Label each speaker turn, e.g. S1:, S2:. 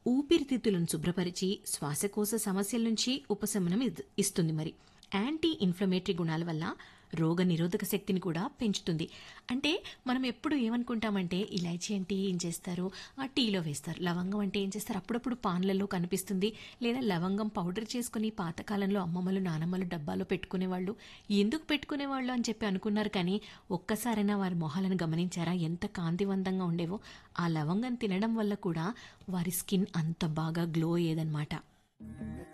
S1: ఊపిరితిత్తులను శుభ్రపరిచి శ్వాసకోశ సమస్యల నుంచి ఉపశమనం ఇద్- ఇస్తుంది మరి యాంటీ ఇన్ఫ్లమేటరీ గుణాల వల్ల రోగ నిరోధక శక్తిని కూడా పెంచుతుంది అంటే మనం ఎప్పుడు ఏమనుకుంటామంటే ఇలాచీ అంటే ఏం చేస్తారు ఆ టీలో వేస్తారు లవంగం అంటే ఏం చేస్తారు అప్పుడప్పుడు పాన్లలో కనిపిస్తుంది లేదా లవంగం పౌడర్ చేసుకుని పాతకాలంలో అమ్మమ్మలు నానమ్మలు డబ్బాలో పెట్టుకునేవాళ్ళు ఎందుకు పెట్టుకునేవాళ్ళు అని చెప్పి అనుకున్నారు కానీ ఒక్కసారైనా వారి మొహాలను గమనించారా ఎంత కాంతివంతంగా ఉండేవో ఆ లవంగం తినడం వల్ల కూడా వారి స్కిన్ అంత బాగా గ్లో అయ్యేదన్నమాట